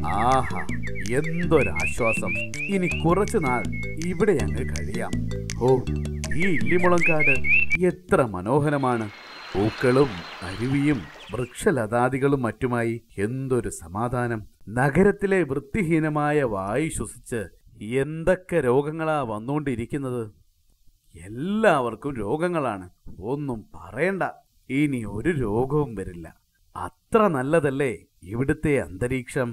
ആഹാ എന്തൊരാശ്വാസം ഇനി കുറച്ചു നാൾ ഇവിടെ അങ്ങ് കഴിയാം ഓ ഈ ഇല്ലിമുളങ്കാട് എത്ര മനോഹരമാണ് പൂക്കളും അരുവിയും വൃക്ഷലതാദികളും മറ്റുമായി എന്തൊരു സമാധാനം നഗരത്തിലെ വൃത്തിഹീനമായ വായു ശ്വസിച്ച് എന്തൊക്കെ രോഗങ്ങളാ വന്നുകൊണ്ടിരിക്കുന്നത് എല്ലാവർക്കും രോഗങ്ങളാണ് ഒന്നും പറയണ്ട ഇനി ഒരു രോഗവും വരില്ല അത്ര നല്ലതല്ലേ ഇവിടുത്തെ അന്തരീക്ഷം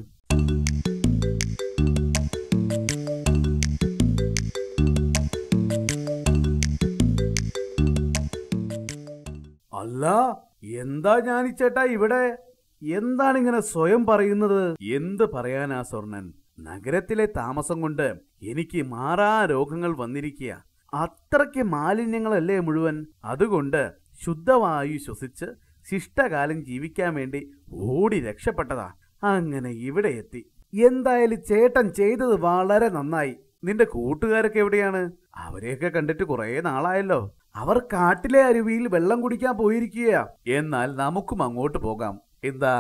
അല്ല എന്താ ഞാനിച്ചേട്ടാ ഇവിടെ എന്താണ് ഇങ്ങനെ സ്വയം പറയുന്നത് എന്ത് പറയാനാ സ്വർണൻ നഗരത്തിലെ താമസം കൊണ്ട് എനിക്ക് മാറാ രോഗങ്ങൾ വന്നിരിക്കുക അത്രയ്ക്ക് മാലിന്യങ്ങളല്ലേ മുഴുവൻ അതുകൊണ്ട് ശുദ്ധവായു ശ്വസിച്ച് ശിഷ്ടകാലം ജീവിക്കാൻ വേണ്ടി ഓടി രക്ഷപ്പെട്ടതാ അങ്ങനെ ഇവിടെ എത്തി എന്തായാലും ചേട്ടൻ ചെയ്തത് വളരെ നന്നായി നിന്റെ കൂട്ടുകാരൊക്കെ എവിടെയാണ് അവരെയൊക്കെ കണ്ടിട്ട് കുറേ നാളായല്ലോ അവർ കാട്ടിലെ അരുവിയിൽ വെള്ളം കുടിക്കാൻ പോയിരിക്കുകയാ എന്നാൽ നമുക്കും അങ്ങോട്ട് പോകാം എന്താ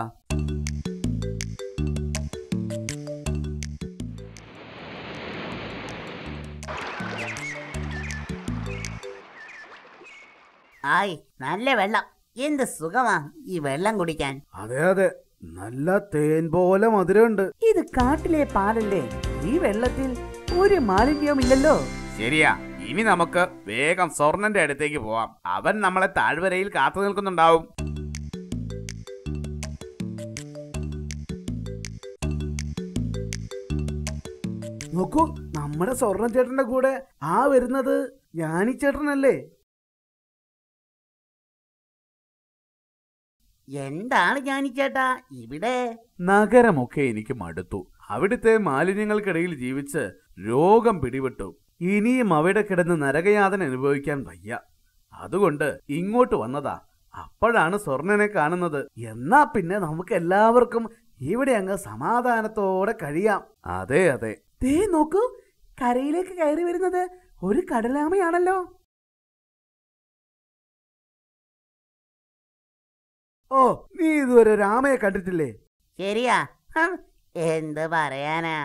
ആയ് നല്ല വെള്ളം എന്ത് സുഖമാ ഈ വെള്ളം കുടിക്കാൻ അതെ അതെ നല്ല തേൻ പോലെ മധുരമുണ്ട് ഇത് കാട്ടിലെ പാലല്ലേ ഈ വെള്ളത്തിൽ ഒരു മാലിന്യവുമില്ലല്ലോ ശരിയാ ഇനി നമുക്ക് വേഗം സ്വർണന്റെ അടുത്തേക്ക് പോവാം അവൻ നമ്മളെ താഴ്വരയിൽ കാത്തു നിൽക്കുന്നുണ്ടാവും നോക്കൂ നമ്മുടെ സ്വർണ്ണ ചേട്ടന്റെ കൂടെ ആ വരുന്നത് ഞാനി ചേട്ടനല്ലേ എന്താണ് ജാനിച്ചേട്ടാ ഇവിടെ നഗരമൊക്കെ എനിക്ക് മടുത്തു അവിടുത്തെ മാലിന്യങ്ങൾക്കിടയിൽ ജീവിച്ച് രോഗം പിടിപെട്ടു ഇനിയും അവിടെ കിടന്ന് നരകയാതന അനുഭവിക്കാൻ വയ്യ അതുകൊണ്ട് ഇങ്ങോട്ട് വന്നതാ അപ്പോഴാണ് സ്വർണ്ണനെ കാണുന്നത് എന്നാ പിന്നെ നമുക്ക് എല്ലാവർക്കും ഇവിടെ അങ്ങ് സമാധാനത്തോടെ കഴിയാം അതെ അതെ ദേ നോക്കൂ കരയിലേക്ക് കയറി വരുന്നത് ഒരു കടലാമയാണല്ലോ ഓ നീ ഇതുവരെ രാമയെ കണ്ടിട്ടില്ലേ ശരിയാ ഹം, എന്ത് പറയാനാ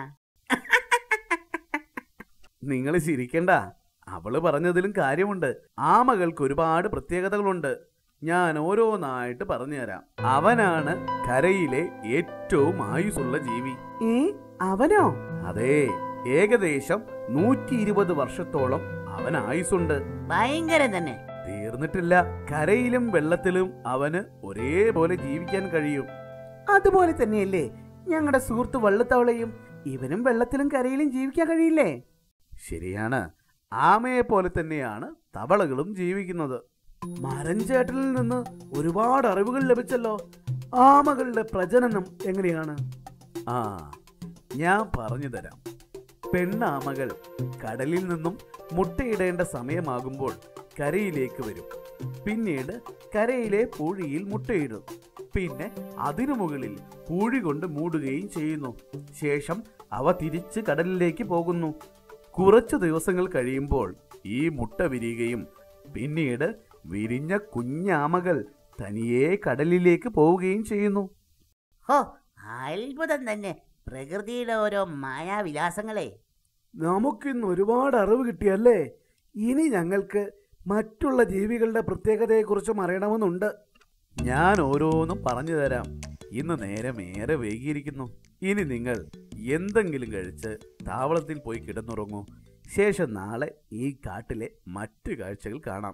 നിങ്ങൾ ചിരിക്കണ്ട അവള് പറഞ്ഞതിലും കാര്യമുണ്ട് ആമകൾക്ക് ഒരുപാട് പ്രത്യേകതകളുണ്ട് ഞാൻ ഓരോന്നായിട്ട് പറഞ്ഞുതരാം അവനാണ് കരയിലെ ഏറ്റവും ആയുസുള്ള ജീവി ഏ അവനോ അതെ ഏകദേശം നൂറ്റി ഇരുപത് വർഷത്തോളം അവൻ ആയുസുണ്ട് ഭയങ്കരം തന്നെ തീർന്നിട്ടില്ല കരയിലും വെള്ളത്തിലും അവന് ഒരേപോലെ ജീവിക്കാൻ കഴിയും അതുപോലെ തന്നെയല്ലേ ഞങ്ങളുടെ സുഹൃത്ത് വള്ളത്തവളയും ഇവനും വെള്ളത്തിലും കരയിലും ജീവിക്കാൻ കഴിയില്ലേ ശരിയാണ് ആമയെ പോലെ തന്നെയാണ് തവളകളും ജീവിക്കുന്നത് മരഞ്ചേട്ടനിൽ നിന്ന് ഒരുപാട് അറിവുകൾ ലഭിച്ചല്ലോ ആമകളുടെ പ്രജനനം എങ്ങനെയാണ് ആ ഞാൻ പറഞ്ഞു തരാം പെണ്ണാമകൾ കടലിൽ നിന്നും മുട്ടയിടേണ്ട സമയമാകുമ്പോൾ കരയിലേക്ക് വരും പിന്നീട് കരയിലെ പൂഴിയിൽ മുട്ടയിടും പിന്നെ അതിനു മുകളിൽ പൂഴി കൊണ്ട് മൂടുകയും ചെയ്യുന്നു ശേഷം അവ തിരിച്ച് കടലിലേക്ക് പോകുന്നു കുറച്ചു ദിവസങ്ങൾ കഴിയുമ്പോൾ ഈ മുട്ട വിരിയുകയും പിന്നീട് വിരിഞ്ഞ കുഞ്ഞാമകൾ തനിയെ കടലിലേക്ക് പോവുകയും ചെയ്യുന്നു ഹോ അത്ഭുതം തന്നെ പ്രകൃതിയുടെ ഓരോ മായാവിലാസങ്ങളെ നമുക്കിന്ന് ഒരുപാട് അറിവ് കിട്ടിയല്ലേ ഇനി ഞങ്ങൾക്ക് മറ്റുള്ള ജീവികളുടെ പ്രത്യേകതയെക്കുറിച്ചും അറിയണമെന്നുണ്ട് ഞാൻ ഓരോന്നും പറഞ്ഞു തരാം ഇന്ന് നേരം ഏറെ വൈകിയിരിക്കുന്നു ഇനി നിങ്ങൾ എന്തെങ്കിലും കഴിച്ച് താവളത്തിൽ പോയി കിടന്നുറങ്ങൂ ശേഷം നാളെ ഈ കാട്ടിലെ മറ്റു കാഴ്ചകൾ കാണാം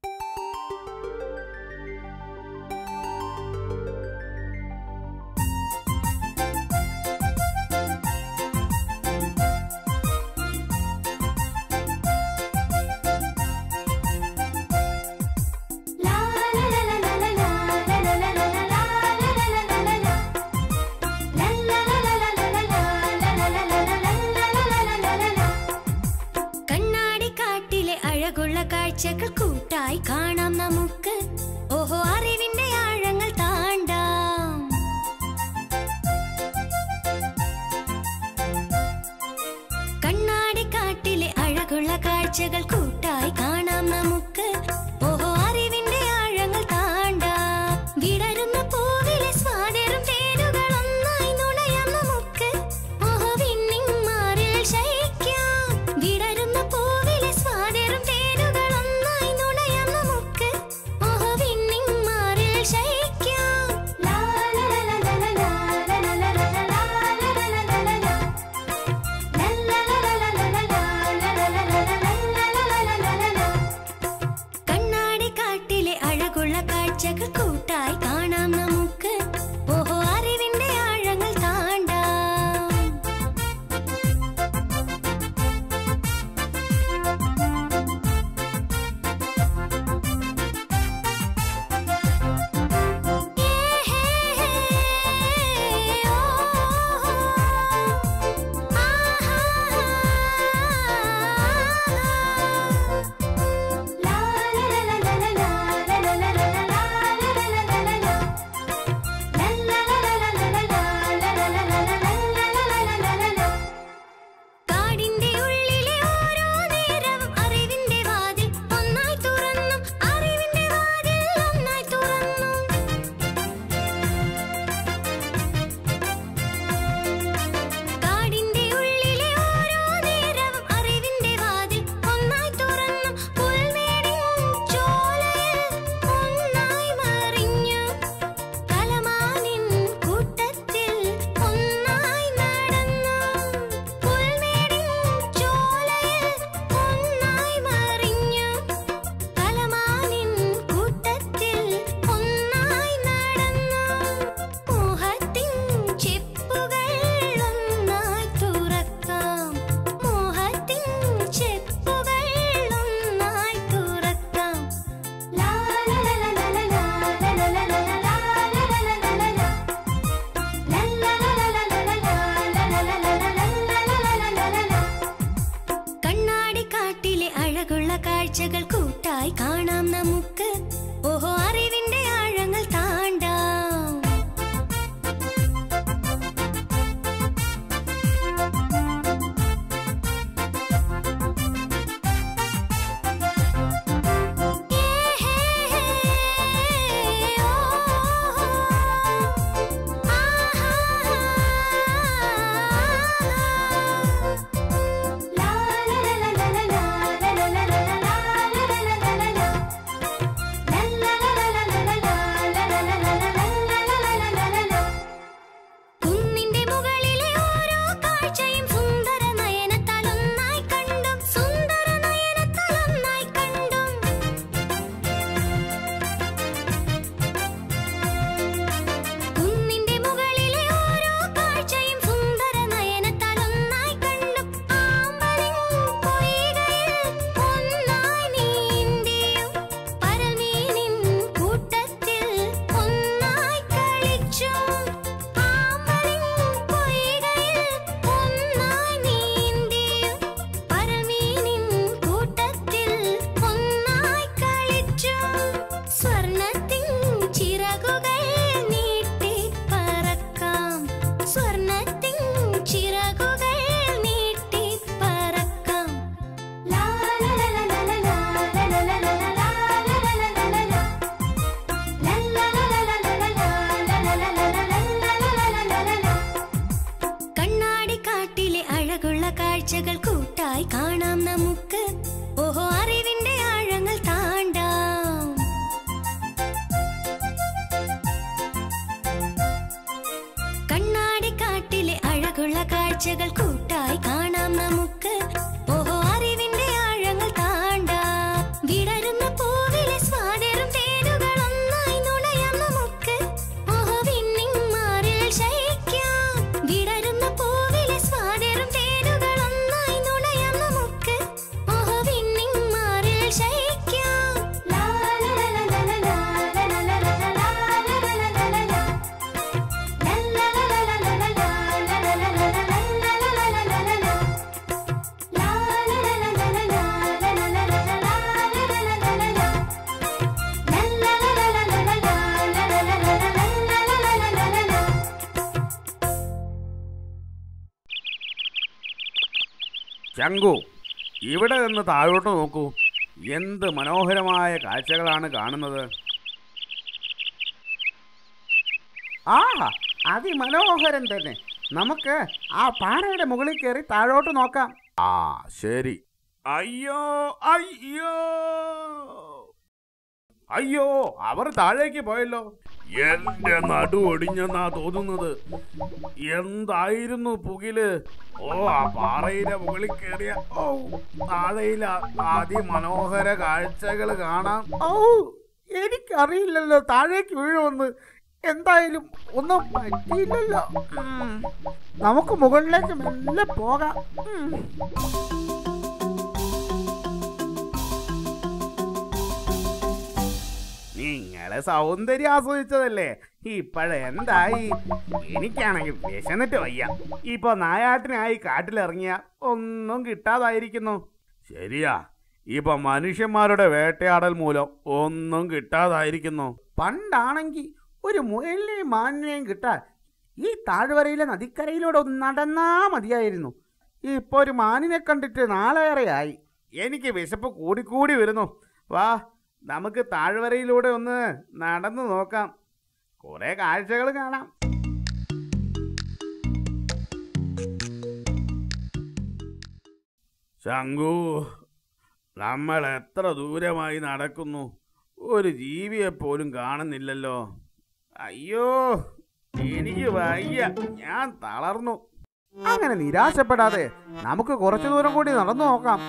കണ്ണാടിക്കാട്ടിലെ അഴകുള്ള കാഴ്ചകൾ കൂട്ടായി കാണാം നമുക്ക് ഓഹോ അറിവിന്റെ ആഴങ്ങൾ താണ്ടാം കണ്ണാടിക്കാട്ടിലെ അഴകുള്ള കാഴ്ചകൾ കൂട്ടായി കാണാം നമുക്ക് ഓഹോ അറിവിന്റെ ആഴങ്ങൾ താണ്ടാം വിടരുന്ന പൂവിലെ സ്വാതരും തേനുകൾ ഒന്നായി നുണയാം നമുക്ക് കാട്ടിലെ അഴകുള്ള കാഴ്ചകൾ കൂട്ടായി കാണാം നമുക്ക് ഓഹോ അറിവിന്റെ ആഴങ്ങൾ താണ്ടാം കണ്ണാടി കാട്ടിലെ അഴകുള്ള കാഴ്ചകൾ കൂട്ടായി കാണാം നമുക്ക് ഓഹോ അറിവിന്റെ ആഴങ്ങൾ താണ്ടാം വിടരുന്ന പൂവിലെ സ്വാതരും തേനുകൾ ഒന്നായി നുണയാം നമുക്ക് ഓഹോ വിണ്ണിൻ മാറിൽ ശയിക്കാം വിടരുന്ന പൂവിലെ സ്വാതരും തേനുകൾ ഒന്നായി നുണയാം നമുക്ക് ഓഹോ വിണ്ണിൻ മാറിൽ ശയിക്കാം ലാ ലാ ലാ ലാ ലാ ലാ ലാ ലാ ലാ ലാ ലാ ലാ ലാ ചങ്കു ഇവിടെ നിന്ന് താഴോട്ട് നോക്കൂ എന്ത് മനോഹരമായ കാഴ്ചകളാണ് കാണുന്നത് ആഹാ അതിമനോഹരം തന്നെ നമുക്ക് ആ പാറയുടെ മുകളിൽ കയറി താഴോട്ട് നോക്കാം ആ ശരി അയ്യോ അയ്യോ അയ്യോ അവർ താഴേക്ക് പോയല്ലോ എന്റെ നടു ഒടിഞ്ഞെന്നാ തോന്നുന്നത് എന്തായിരുന്നു പുകില് ഓ ആ പാറയുടെ മുകളിൽ കയറിയ ഓ താഴയില അതിമനോഹര കാഴ്ചകൾ കാണാം ഔ എനിക്കറിയില്ലല്ലോ താഴേക്ക് വീഴുമെന്ന് എന്തായാലും ഒന്നും പറ്റിയില്ലല്ലോ ഉം. നമുക്ക് മുകളിലേക്ക് മെല്ലെ പോകാം ഉം. നിങ്ങളെ സൗന്ദര്യം ആസ്വദിച്ചതല്ലേ ഇപ്പോഴെന്തായി എനിക്കാണെങ്കിൽ വിശന്നിട്ട് വയ്യ ഇപ്പൊ നായാട്ടിനായി കാട്ടിലിറങ്ങിയ ഒന്നും കിട്ടാതായിരിക്കുന്നു ശരിയാ ഇപ്പൊ മനുഷ്യന്മാരുടെ വേട്ടയാടൽ മൂലം ഒന്നും കിട്ടാതായിരിക്കുന്നു പണ്ടാണെങ്കിൽ ഒരു മുയലിനെയും മാനിനെയും കിട്ടാൻ ഈ താഴ്വരയിലെ നദിക്കരയിലൂടെ ഒന്ന് നടന്നാ മതിയായിരുന്നു ഇപ്പൊ ഒരു മാനിനെ കണ്ടിട്ട് നാളേറെയായി എനിക്ക് വിശപ്പ് കൂടിക്കൂടി വരുന്നു വാ നമുക്ക് താഴ്വരയിലൂടെ ഒന്ന് നടന്നു നോക്കാം കുറെ കാഴ്ചകൾ കാണാം ശങ്കു നമ്മൾ എത്ര ദൂരമായി നടക്കുന്നു ഒരു ജീവിയെ പോലും കാണുന്നില്ലല്ലോ അയ്യോ എനിക്ക് വയ്യ ഞാൻ തളർന്നു അങ്ങനെ നിരാശപ്പെടാതെ നമുക്ക് കുറച്ചു ദൂരം കൂടി നടന്നു നോക്കാം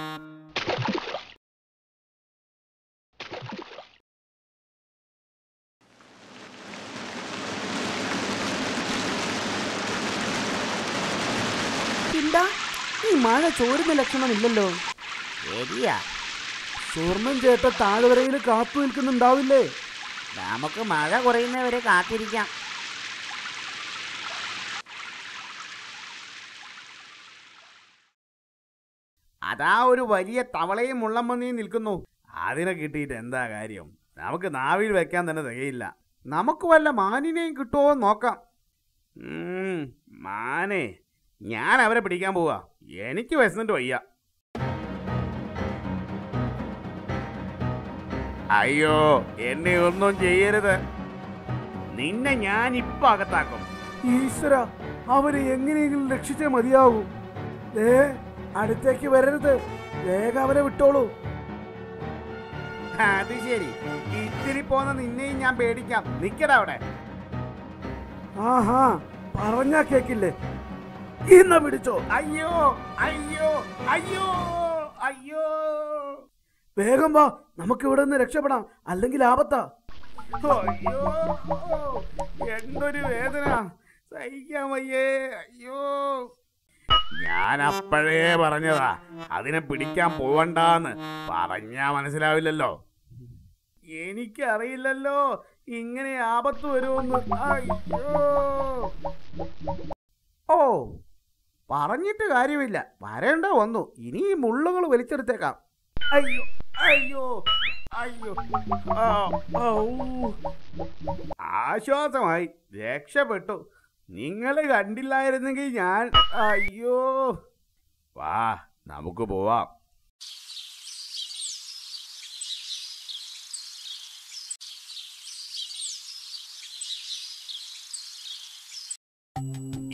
ഇല്ല ഈ മഴ ചോരുന്ന ലക്ഷണമില്ലല്ലോ ശരിയാ സൂർമൻ ചേട്ട താഴ്വരയിൽ കാത്തു നിൽക്കുന്നുണ്ടാവില്ലേ നമുക്ക് മഴ കുറയുന്നവരെ കാത്തിരിക്കാം അതാ ഒരു വലിയ തവളയും മുള്ളമ്പന്നിയും നിൽക്കുന്നു അതിനെ കിട്ടിയിട്ട് എന്താ കാര്യം നമുക്ക് നാവിൽ വെക്കാൻ തന്നെ തികയില്ല നമുക്ക് വല്ല മാനിനെയും കിട്ടുമോ എന്ന് നോക്കാം ഉം, മാനേ ഞാൻ അവരെ പിടിക്കാൻ പോവാ എനിക്ക് വിശന്നിട്ട് വയ്യ അയ്യോ എന്നെ ഒന്നും ചെയ്യരുത് നിന്നെ ഞാൻ ഇപ്പൊ അകത്താക്കും ഈശ്വര അവരെ എങ്ങനെയെങ്കിലും രക്ഷിച്ചേ മതിയാകൂ ഏ അടുത്തേക്ക് വരരുത് വേഗം അവരെ വിട്ടോളൂ അത് ശരി ഇത്തിരി പോന്ന നിന്നെയും ഞാൻ പേടിക്കാം നിക്കടാ അവിടെ ആഹാ പറഞ്ഞാ കേക്കില്ലേ ഇന്ന പിടിച്ചോ അയ്യോ അയ്യോ അയ്യോ അയ്യോ വേഗം വാ നമുക്ക് ഇവിടെ നിന്ന് രക്ഷപ്പെടാം അല്ലെങ്കിൽ ആപത്താ അയ്യോ എന്തൊരു വേദന സഹിക്കാൻ വയ്യേ അയ്യോ ഞാൻ അപ്പോഴേ പറഞ്ഞതാ അതിനെ പിടിക്കാൻ പോവണ്ടാന്ന് പറഞ്ഞാ മനസ്സിലാവില്ലല്ലോ എനിക്കറിയില്ലല്ലോ ഇങ്ങനെ ആപത്ത് വരുമെന്ന് അയ്യോ ഓ പറഞ്ഞിട്ട് കാര്യമില്ല വരേണ്ട വന്നു ഇനി ഈ മുള്ളുകൾ വലിച്ചെടുത്തേക്കാം അയ്യോ അയ്യോ അയ്യോ ആ, ഔ. ആശ്വാസമായി രക്ഷപ്പെട്ടു നിങ്ങൾ കണ്ടില്ലായിരുന്നെങ്കിൽ ഞാൻ അയ്യോ വാ നമുക്ക് പോവാം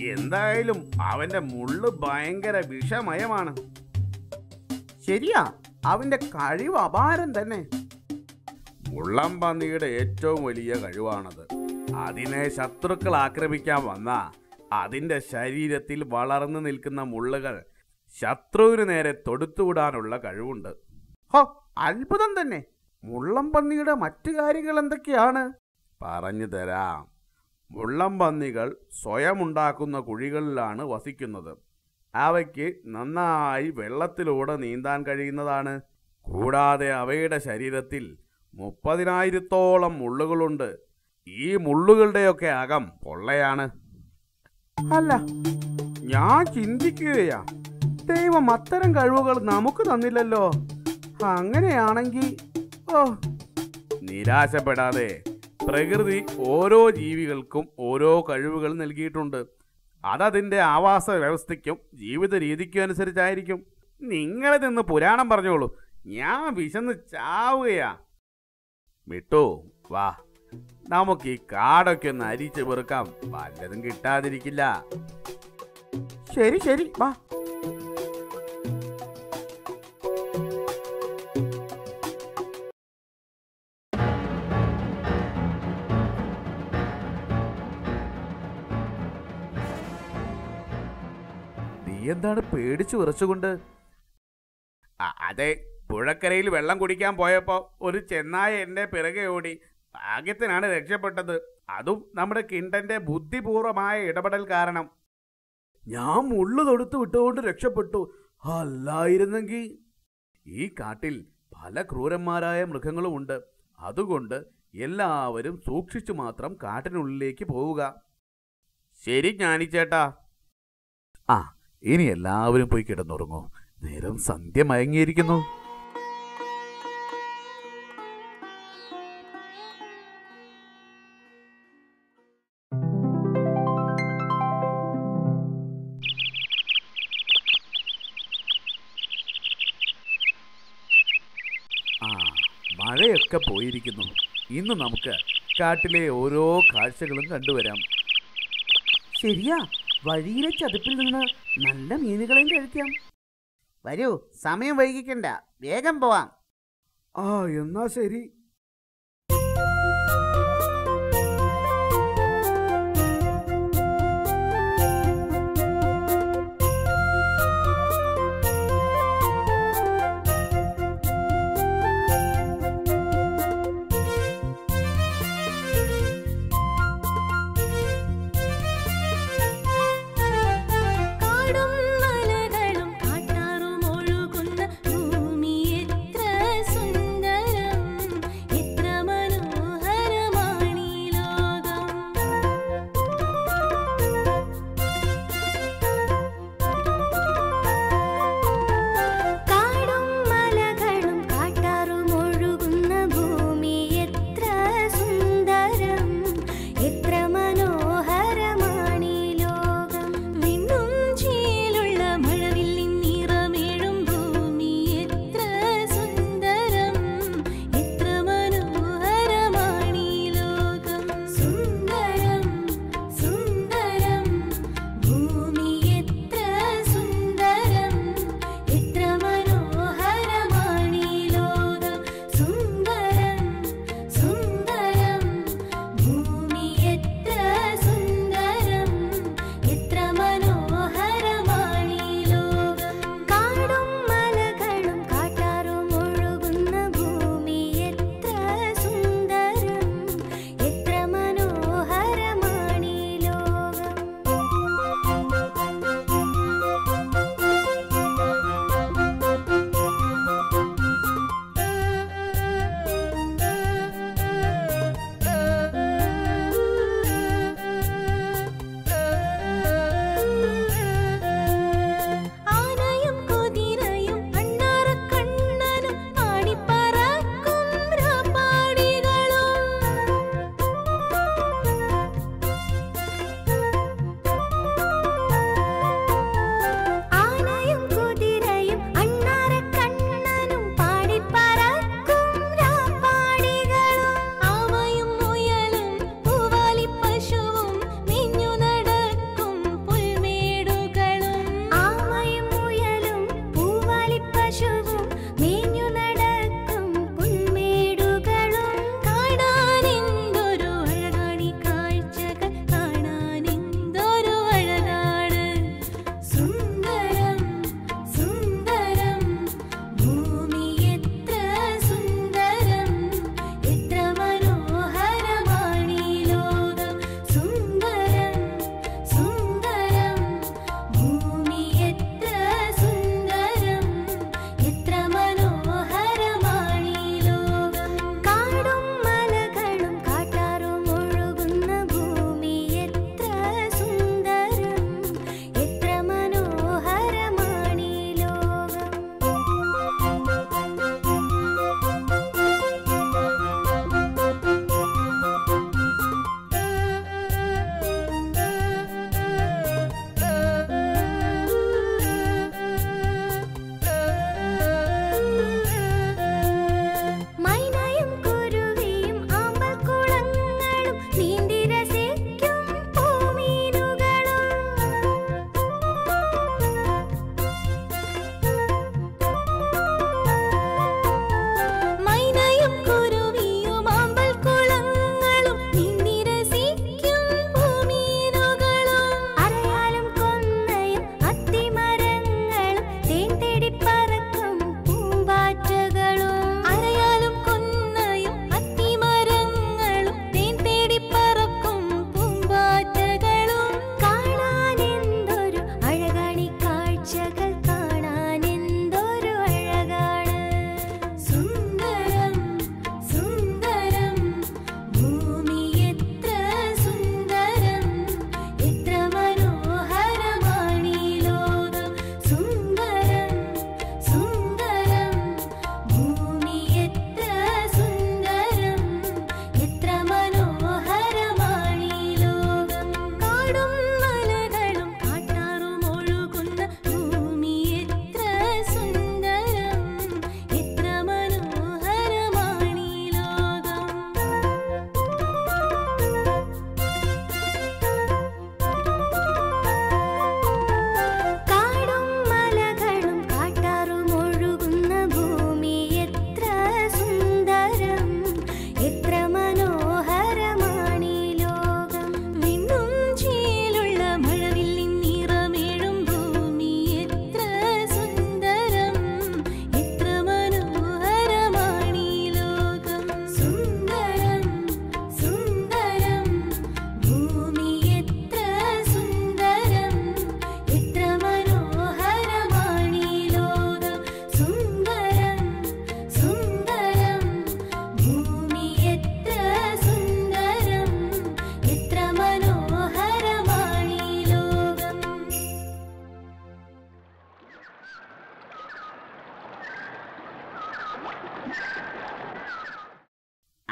എന്തായാലും അവന്റെ മുള്ളു ഭയങ്കര വിഷമയമാണ് ശരിയാ അവന്റെ കഴിവ് അപാരം തന്നെ മുള്ളം പന്നിയുടെ ഏറ്റവും വലിയ കഴിവാണത് അതിനെ ശത്രുക്കൾ ആക്രമിക്കാൻ വന്ന അതിന്റെ ശരീരത്തിൽ വളർന്നു നിൽക്കുന്ന മുള്ളുകൾ ശത്രുവിന് നേരെ തൊടുത്തുവിടാനുള്ള കഴിവുണ്ട് ഹോ അത്ഭുതം തന്നെ മുള്ളം പന്നിയുടെ മറ്റു കാര്യങ്ങൾ എന്തൊക്കെയാണ് പറഞ്ഞു തരാം മുള്ളം പന്നികൾ സ്വയം ഉണ്ടാക്കുന്ന കുഴികളിലാണ് വസിക്കുന്നത് അവയ്ക്ക് നന്നായി വെള്ളത്തിലൂടെ നീന്താൻ കഴിയുന്നതാണ് കൂടാതെ അവയുടെ ശരീരത്തിൽ മുപ്പതിനായിരത്തോളം മുള്ളുകളുണ്ട് ഈ മുള്ളുകളുടെയൊക്കെ അകം പൊള്ളയാണ് അല്ല ഞാൻ ചിന്തിക്കുകയാ ദൈവം അത്തരം കഴിവുകൾ നമുക്ക് തന്നില്ലല്ലോ അങ്ങനെയാണെങ്കിൽ ഓ നിരാശപ്പെടാതെ പ്രകൃതി ഓരോ ജീവികൾക്കും ഓരോ കഴിവുകൾ നൽകിയിട്ടുണ്ട് അതതിൻ്റെ ആവാസ വ്യവസ്ഥയ്ക്കും ജീവിത രീതിക്കും അനുസരിച്ചായിരിക്കും നിങ്ങളെ നിന്ന് പുരാണം പറഞ്ഞോളൂ ഞാൻ വിശന്ന് ചാവുകയാ വിട്ടു വാ നമുക്ക് ഈ കാടൊക്കെ ഒന്ന് അരിച്ച് വെറുക്കാം വല്ലതും കിട്ടാതിരിക്കില്ല ശരി ശരി വാ നീ എന്താണ് പേടിച്ചു വിറച്ചുകൊണ്ട് അതെ പുഴക്കരയിൽ വെള്ളം കുടിക്കാൻ പോയപ്പോ ഒരു ചെന്നായ എന്റെ പിറകെ ഓടി ഭാഗ്യത്തിനാണ് രക്ഷപ്പെട്ടത് അതും നമ്മുടെ കിണ്ടന്റെ ബുദ്ധിപൂർവമായ ഇടപെടൽ കാരണം ഞാൻ മുള്ളു തൊടുത്ത് വിട്ടുകൊണ്ട് രക്ഷപ്പെട്ടു അല്ലായിരുന്നെങ്കിൽ ഈ കാട്ടിൽ പല ക്രൂരന്മാരായ മൃഗങ്ങളുമുണ്ട് അതുകൊണ്ട് എല്ലാവരും സൂക്ഷിച്ചു മാത്രം കാട്ടിനുള്ളിലേക്ക് പോവുക ശരി ജ്ഞാനിച്ചേട്ടാ ആ ഇനി എല്ലാവരും പോയി കിടന്നുറങ്ങൂ നേരം സന്ധ്യ മയങ്ങിയിരിക്കുന്നു ആ മഴയൊക്കെ പോയിരിക്കുന്നു ഇന്ന് നമുക്ക് കാട്ടിലെ ഓരോ കാഴ്ചകളും കണ്ടുവരാം ശരിയാ വഴിയിലെ ചതുപ്പിൽ നിന്ന് നല്ല മീനുകളെയും കഴിക്കാം വരൂ സമയം വൈകിക്കണ്ട വേഗം പോവാം ആ എന്നാ ശരി കാടും മലകളും കാട്ടാറും ഒഴുകുന്ന ഭൂമി എത്ര സുന്ദരം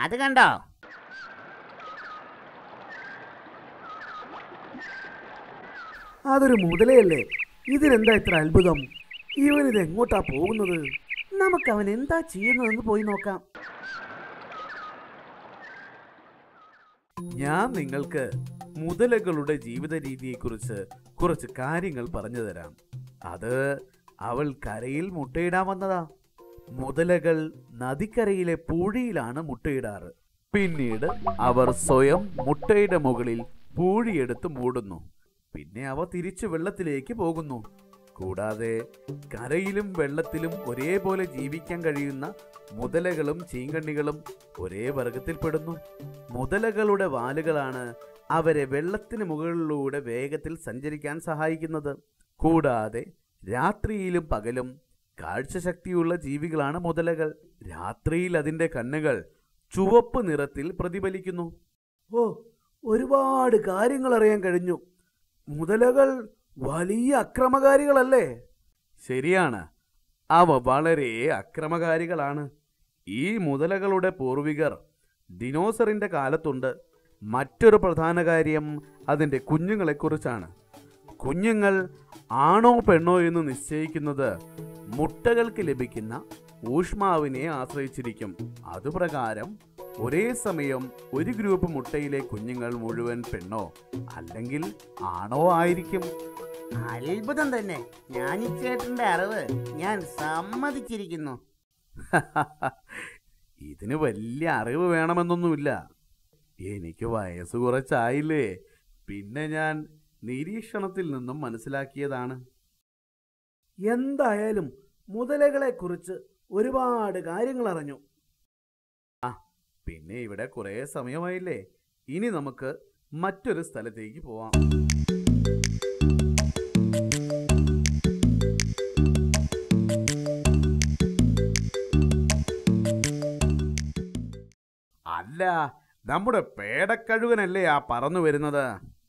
അത് കണ്ടോ അതൊരു മുതലയല്ലേ ഇതിനെന്താ ഇത്ര അത്ഭുതം ഇവനിത് എങ്ങോട്ടാ പോകുന്നത് നമുക്ക് അവൻ എന്താ ചെയ്യുന്നതെന്ന് പോയി നോക്കാം ഞാൻ നിങ്ങൾക്ക് മുതലകളുടെ ജീവിത രീതിയെക്കുറിച്ച് കുറച്ച് കാര്യങ്ങൾ പറഞ്ഞു തരാം അത് അവൾ കരയിൽ മുട്ടയിടാൻ വന്നതാ മുതലകൾ നദിക്കരയിലെ പൂഴിയിലാണ് മുട്ടയിടാറ് പിന്നീട് അവർ സ്വയം മുട്ടയുടെ മുകളിൽ പൂഴിയെടുത്ത് മൂടുന്നു പിന്നെ അവ തിരിച്ചു വെള്ളത്തിലേക്ക് പോകുന്നു കൂടാതെ കരയിലും വെള്ളത്തിലും ഒരേപോലെ ജീവിക്കാൻ കഴിയുന്ന മുതലകളും ചീങ്കണ്ണികളും ഒരേ വർഗത്തിൽപ്പെടുന്നു മുതലകളുടെ വാലുകളാണ് അവരെ വെള്ളത്തിന് മുകളിലൂടെ വേഗത്തിൽ സഞ്ചരിക്കാൻ സഹായിക്കുന്നത് കൂടാതെ രാത്രിയിലും പകലും കാഴ്ചശക്തിയുള്ള ജീവികളാണ് മുതലകൾ രാത്രിയിൽ അതിൻ്റെ കണ്ണുകൾ ചുവപ്പ് നിറത്തിൽ പ്രതിഫലിക്കുന്നു ഓ ഒരുപാട് കാര്യങ്ങൾ അറിയാൻ കഴിഞ്ഞു മുതലകൾ വലിയ അക്രമകാരികളല്ലേ ശരിയാണ് അവ വളരെ അക്രമകാരികളാണ് ഈ മുതലകളുടെ പൂർവികർ ദിനോസറിന്റെ കാലത്തുണ്ട് മറ്റൊരു പ്രധാന കാര്യം അതിൻ്റെ കുഞ്ഞുങ്ങളെക്കുറിച്ചാണ് കുഞ്ഞുങ്ങൾ ആണോ പെണ്ണോ എന്ന് നിശ്ചയിക്കുന്നത് മുട്ടകൾക്ക് ലഭിക്കുന്ന ഊഷ്മാവിനെ ആശ്രയിച്ചിരിക്കും അതുപ്രകാരം ഒരേ സമയം ഒരു ഗ്രൂപ്പ് മുട്ടയിലെ കുഞ്ഞുങ്ങൾ മുഴുവൻ പെണ്ണോ അല്ലെങ്കിൽ ആണോ ആയിരിക്കും അത്ഭുതം തന്നെ ജ്ഞാനിച്ചേട്ടന്റെ അറിവ് ഞാൻ സമ്മതിച്ചിരിക്കുന്നു ഇതിന് വലിയ അറിവ് വേണമെന്നൊന്നുമില്ല എനിക്ക് വയസ്സ് കുറച്ചായില്ലേ പിന്നെ ഞാൻ നിരീക്ഷണത്തിൽ നിന്നും മനസ്സിലാക്കിയതാണ് എന്തായാലും മുതലകളെ കുറിച്ച് ഒരുപാട് കാര്യങ്ങൾ അറിഞ്ഞു ആ പിന്നെ ഇവിടെ കുറേ സമയമായില്ലേ ഇനി നമുക്ക് മറ്റൊരു സ്ഥലത്തേക്ക് പോവാം അല്ല നമ്മുടെ പേടക്കഴുകനല്ലേ ആ പറന്നു വരുന്നത്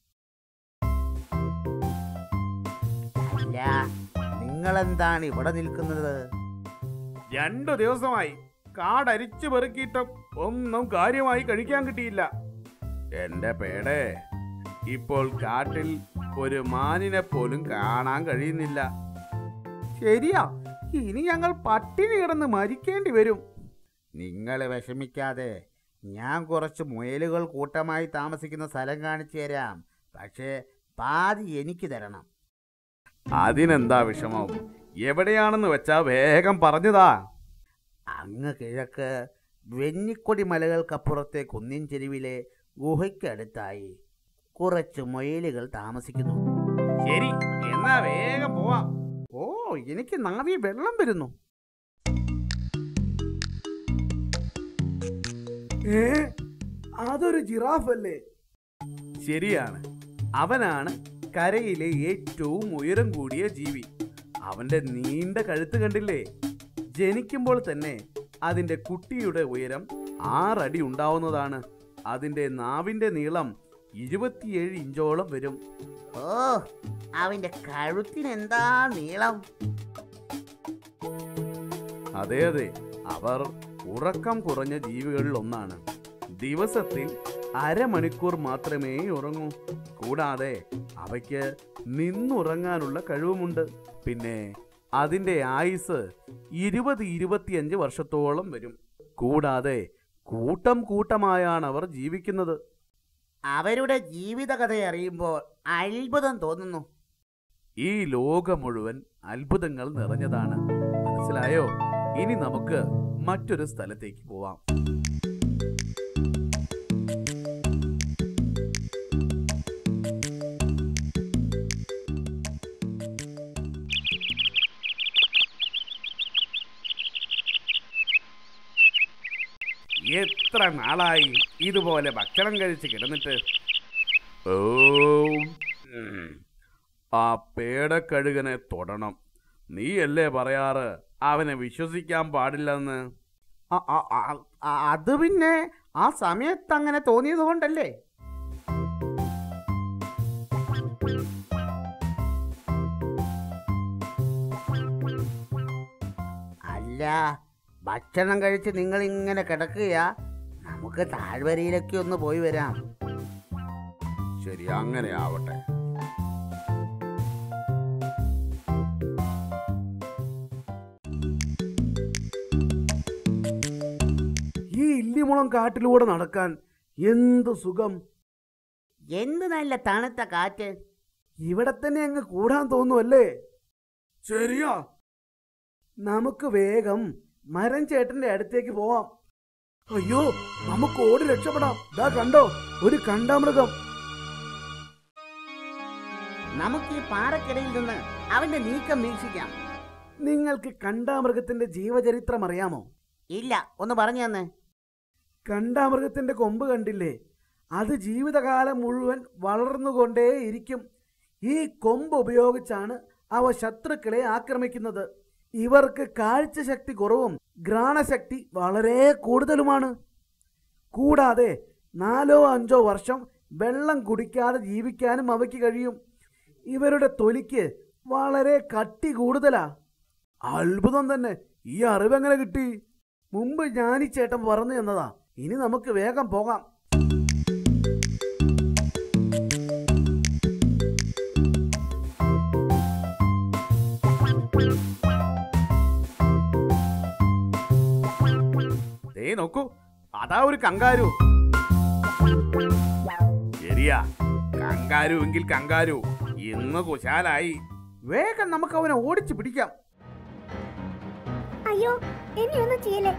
അല്ല നിങ്ങളെന്താണ് ഇവിടെ നിൽക്കുന്നത് രണ്ടു ദിവസമായി കാടരിച്ചു പെറുക്കിയിട്ടും ഒന്നും കാര്യമായി കഴിക്കാൻ കിട്ടിയില്ല എന്റെ പേടേ ഇപ്പോൾ കാട്ടിൽ ഒരു മാനിനെ പോലും കാണാൻ കഴിയുന്നില്ല ശരിയാ ഇനി ഞങ്ങൾ പട്ടിണി കിടന്ന് മരിക്കേണ്ടി വരും നിങ്ങൾ വിഷമിക്കാതെ ഞാൻ കുറച്ച് മുയലുകൾ കൂട്ടമായി താമസിക്കുന്ന സ്ഥലം കാണിച്ചു തരാം പക്ഷേ പാതി എനിക്ക് തരണം അതിനെന്താ വിഷമം എവിടെയാണെന്ന് വെച്ചാ വേഗം പറഞ്ഞതാ അങ്ങ് കിഴക്ക് വെന്നിക്കൊടി മലകൾക്കപ്പുറത്തെ കുന്നിൻ ചെരുവിലെ ഗുഹയ്ക്കടുത്തായി കുറച്ച് മുയലുകൾ താമസിക്കുന്നു ശരി എന്നാ വേഗം പോവാം ഓ എനിക്ക് നാവി വെള്ളം വരുന്നു ഏ അതൊരു ജിറാഫ് അല്ലേ ശരിയാണ് അവനാണ് കരയിലെ ഏറ്റവും ഉയരം കൂടിയ ജീവി അവന്റെ നീണ്ട കഴുത്ത് കണ്ടില്ലേ ജനിക്കുമ്പോൾ തന്നെ അതിന്റെ കുട്ടിയുടെ ഉയരം ആറടി ഉണ്ടാവുന്നതാണ് അതിന്റെ നാവിന്റെ നീളം ഇരുപത്തിയേഴ് ഇഞ്ചോളം വരും ഓ അവന്റെ കഴുത്തിന് എന്താ നീളം അതെ അതെ അവർ ഉറക്കം കുറഞ്ഞ ജീവികളിൽ ഒന്നാണ് ദിവസത്തിൽ അരമണിക്കൂർ മാത്രമേ ഉറങ്ങൂ കൂടാതെ അവയ്ക്ക് നിന്നുറങ്ങാനുള്ള കഴിവുമുണ്ട് പിന്നെ അതിൻ്റെ ആയുസ് ഇരുപത് ഇരുപത്തിയഞ്ച് വർഷത്തോളം വരും കൂടാതെ കൂട്ടം കൂട്ടമായാണ് അവർ ജീവിക്കുന്നത് അവരുടെ ജീവിതകഥ അറിയുമ്പോൾ അത്ഭുതം തോന്നുന്നു ഈ ലോകം മുഴുവൻ അത്ഭുതങ്ങൾ നിറഞ്ഞതാണ് മനസ്സിലായോ ഇനി നമുക്ക് മറ്റൊരു സ്ഥലത്തേക്ക് പോവാം എത്ര നാളായി ഇതുപോലെ ഭക്ഷണം കഴിച്ച് കിടന്നിട്ട് ഓ ഉം. ആ പേടക്കഴുകനെ തൊടണം നീയല്ലേ പറയാറ് അവനെ വിശ്വസിക്കാൻ പാടില്ലെന്ന് അ- അ- അ- അ- അത് പിന്നെ ആ സമയത്ത് അങ്ങനെ തോന്നിയത് കൊണ്ടല്ലേ അല്ല ഭക്ഷണം കഴിച്ച് നിങ്ങൾ ഇങ്ങനെ കിടക്കുകയാ നമുക്ക് താഴ്വരയിലൊക്കെ ഒന്ന് പോയി വരാം ശരി അങ്ങനെ ആവട്ടെ ഈ ഇല്ലിമുളം കാട്ടിലൂടെ നടക്കാൻ എന്ത് സുഖം എന്ത് നല്ല തണുത്ത കാറ്റ് ഇവിടെ തന്നെ അങ്ങ് കൂടാൻ തോന്നുമല്ലേ ശരിയാ നമുക്ക് വേഗം മരം ചേട്ടന്റെ അടുത്തേക്ക് പോവാം അയ്യോ നമുക്ക് ഓടി രക്ഷപ്പെടാം ദാ കണ്ടോ ഒരു കണ്ടാമൃഗം നമുക്ക് ഈ പാറക്കിടയിൽ നിന്ന് അവന്റെ നീക്കം വീക്ഷിക്കാം നിങ്ങൾക്ക് കണ്ടാമൃഗത്തിന്റെ ജീവചരിത്രം അറിയാമോ ഇല്ല ഒന്ന് പറഞ്ഞു തന്നെ കണ്ടാമൃഗത്തിന്റെ കൊമ്പ് കണ്ടില്ലേ അത് ജീവിതകാലം മുഴുവൻ വളർന്നുകൊണ്ടേയിരിക്കും ഈ കൊമ്പ് ഉപയോഗിച്ചാണ് അവ ശത്രുക്കളെ ആക്രമിക്കുന്നത് ഇവർക്ക് കാഴ്ചശക്തി കുറവും ഘ്രാണശക്തി വളരെ കൂടുതലുമാണ് കൂടാതെ നാലോ അഞ്ചോ വർഷം വെള്ളം കുടിക്കാതെ ജീവിക്കാനും അവയ്ക്ക് കഴിയും ഇവരുടെ തൊലിക്ക് വളരെ കട്ടി കൂടുതലാ അത്ഭുതം തന്നെ ഈ അറിവെങ്ങനെ കിട്ടി മുമ്പ് ഞാനീ ചേട്ടൻ പറഞ്ഞു തന്നതാ ഇനി നമുക്ക് വേഗം പോകാം ദേ നോക്കൂ അതാ ഒരു കങ്കാരു ശരിയാ കങ്കാരു എങ്കിൽ കങ്കാരു ഇന്ന് കുശാലായി വേഗം നമുക്ക് അവനെ ഓടിച്ചു പിടിക്കാം അയ്യോ എന്നെ ഒന്നും ചെയ്യലേ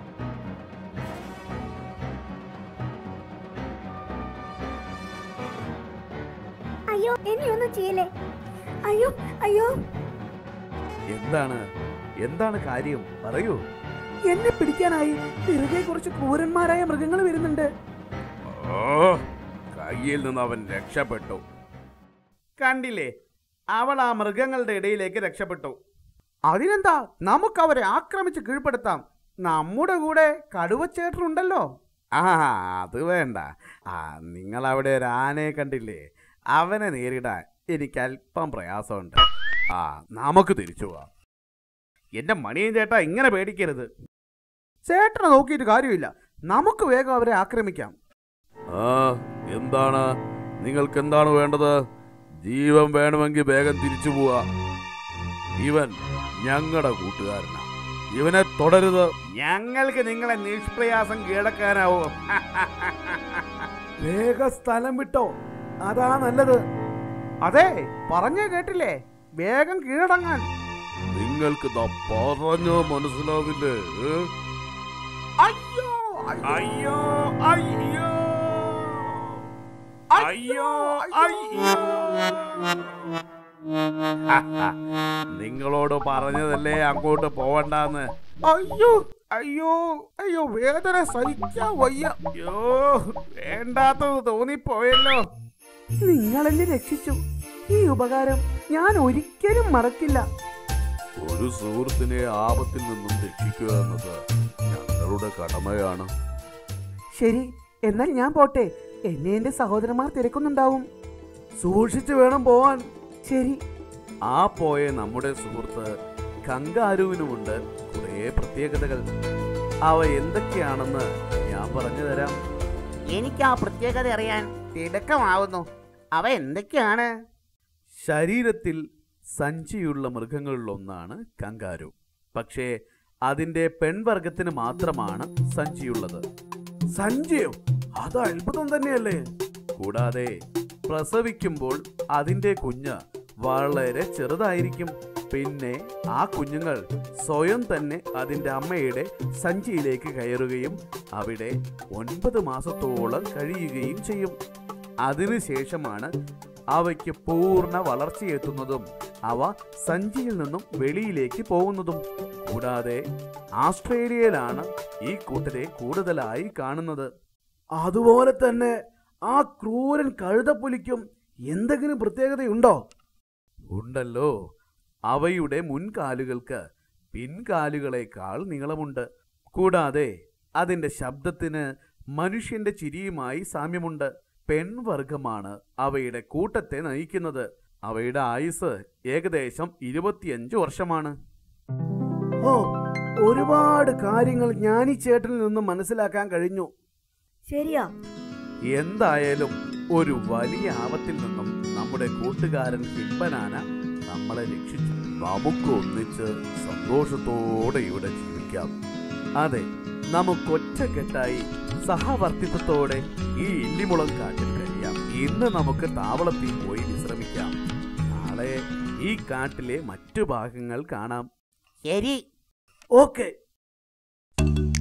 അയ്യോ എന്നെ ഒന്നും ചെയ്യലേ അയ്യോ അയ്യോ എന്താണ് എന്താണ് കാര്യം പറയൂ എന്നെ പിടിക്കാനായി തിരികെ കുറച്ച് ക്രൂരന്മാരായ മൃഗങ്ങൾ വരുന്നുണ്ട് ഓ കയ്യിൽ നിന്ന് അവൻ രക്ഷപ്പെട്ടു കണ്ടില്ലേ അവൾ ആ മൃഗങ്ങളുടെ ഇടയിലേക്ക് രക്ഷപ്പെട്ടു അതിനെന്താ നമുക്ക് അവരെ ആക്രമിച്ച് കീഴ്പ്പെടുത്താം നമ്മുടെ കൂടെ കടുവച്ചേട്ടനുണ്ടല്ലോ ആ അത് വേണ്ട ആ നിങ്ങൾ അവിടെ ഒരു ആനയെ കണ്ടില്ലേ അവനെ നേരിടാൻ എനിക്ക് അല്പം പ്രയാസമുണ്ട് ആ നമുക്ക് തിരിച്ചു പോവാം എന്റെ മണിയൻ ചേട്ടാ ഇങ്ങനെ പേടിക്കരുത് ചേട്ടനെ നോക്കിയിട്ട് കാര്യമില്ല നമുക്ക് വേഗം അവരെ ആക്രമിക്കാം ആ എന്താണ് നിങ്ങൾക്ക് എന്താണ് വേണ്ടത് ജീവൻ വേണമെങ്കിൽ വേഗം തിരിച്ചു പോവാ ഇവൻ ഞങ്ങളുടെ കൂട്ടുകാരനാ ഇവനെ തുടരുത് ഞങ്ങൾക്ക് നിങ്ങളെ നിഷ്പ്രയാസം കീഴടക്കാനാവോ വേഗ സ്ഥലം വിട്ടോ അതാ നല്ലത് അതെ പറഞ്ഞേ കേട്ടില്ലേ വേഗം കീഴടങ്ങാൻ നിങ്ങൾക്ക് ദാ പറഞ്ഞോ മനസ്സിലാവില്ലേ ഏ? അയ്യോ അയ്യോ അയ്യോ അയ്യോ അയ്യോ നിങ്ങളോട് പറഞ്ഞതല്ലേ അങ്ങോട്ട് പോവണ്ടെന്ന് അയ്യോ അയ്യോ അയ്യോ വേദന സഹിക്കാൻ വയ്യ അയ്യോ വേണ്ടാത്തത് തോന്നിപ്പോയല്ലോ നിങ്ങൾ എന്നെ രക്ഷിച്ചു ഈ ഉപകാരം ഞാൻ ഒരിക്കലും മറക്കില്ല ഒരു സുഹൃത്തിനെ ആപത്തിൽ നിന്നും രക്ഷിക്കുക എന്നത് ഞങ്ങളുടെ കടമയാണ് ശരി എന്നാൽ ഞാൻ പോട്ടെ എന്നെ എന്റെ സഹോദരന്മാർ തിരക്കുന്നുണ്ടാവും സൂക്ഷിച്ചു വേണം പോവാൻ ശരി ആ പോയ നമ്മുടെ സുഹൃത്ത് കങ്കാരുവിനുമുണ്ട് കുറേ പ്രത്യേകതകൾ അവ എന്തൊക്കെയാണെന്ന് ഞാൻ പറഞ്ഞു തരാം എനിക്ക് ആ പ്രത്യേകത അറിയാൻ തിടക്കമാവുന്നു അവ എന്തൊക്കെയാണ് ശരീരത്തിൽ സഞ്ചിയുള്ള മൃഗങ്ങളിലൊന്നാണ് കങ്കാരു പക്ഷേ അതിന്റെ പെൺവർഗത്തിന് മാത്രമാണ് സഞ്ചിയുള്ളത് സഞ്ചിയോ അത് അത്ഭുതം തന്നെയല്ലേ കൂടാതെ പ്രസവിക്കുമ്പോൾ അതിന്റെ കുഞ്ഞ് വളരെ ചെറുതായിരിക്കും പിന്നെ ആ കുഞ്ഞുങ്ങൾ സ്വയം തന്നെ അതിന്റെ അമ്മയുടെ സഞ്ചിയിലേക്ക് കയറുകയും അവിടെ ഒൻപത് മാസത്തോളം കഴിയുകയും ചെയ്യും അതിനുശേഷമാണ് അവയ്ക്ക് പൂർണ്ണ വളർച്ചയെത്തുന്നതും അവ സഞ്ചിയിൽ നിന്നും വെളിയിലേക്ക് പോകുന്നതും കൂടാതെ ആസ്ട്രേലിയയിലാണ് ഈ കൂട്ടരെ കൂടുതലായി കാണുന്നത് അതുപോലെ തന്നെ ആ ക്രൂരൻ കഴുതപ്പുലിക്കും എന്തെങ്കിലും പ്രത്യേകതയുണ്ടോ ഉണ്ടല്ലോ അവയുടെ മുൻകാലുകൾക്ക് പിൻകാലുകളേക്കാൾ നീളമുണ്ട് കൂടാതെ അതിന്റെ ശബ്ദത്തിന് മനുഷ്യന്റെ ചിരിയുമായി സാമ്യമുണ്ട് പെൺവർഗമാണ് അവയുടെ കൂട്ടത്തെ നയിക്കുന്നത് അവയുടെ ആയുസ് ഏകദേശം ഇരുപത്തിയഞ്ച് വർഷമാണ് ഓ ഒരുപാട് കാര്യങ്ങൾ ജ്ഞാനി ചേട്ടനിൽ നിന്ന് മനസ്സിലാക്കാൻ കഴിഞ്ഞു ശരിയാ എന്തായാലും ഒരു വലിയ ആപത്തിൽ നിന്നും നമ്മുടെ കൂട്ടുകാരൻ ഹിംബനാന നമ്മളെ രക്ഷിച്ചു നമുക്ക് ഒന്നിച്ച് സന്തോഷത്തോടെ ഇവിടെ ജീവിക്കാം അതെ നമുക്കൊറ്റക്കെട്ടായി സഹവർത്തിത്വത്തോടെ ഈ ഇല്ലിമുളം കാട്ടിൽ കഴിയാം ഇന്ന് നമുക്ക് താവളത്തിൽ പോയി വിശ്രമിക്കാം നാളെ ഈ കാട്ടിലെ മറ്റു ഭാഗങ്ങൾ കാണാം ശരി ഓക്കെ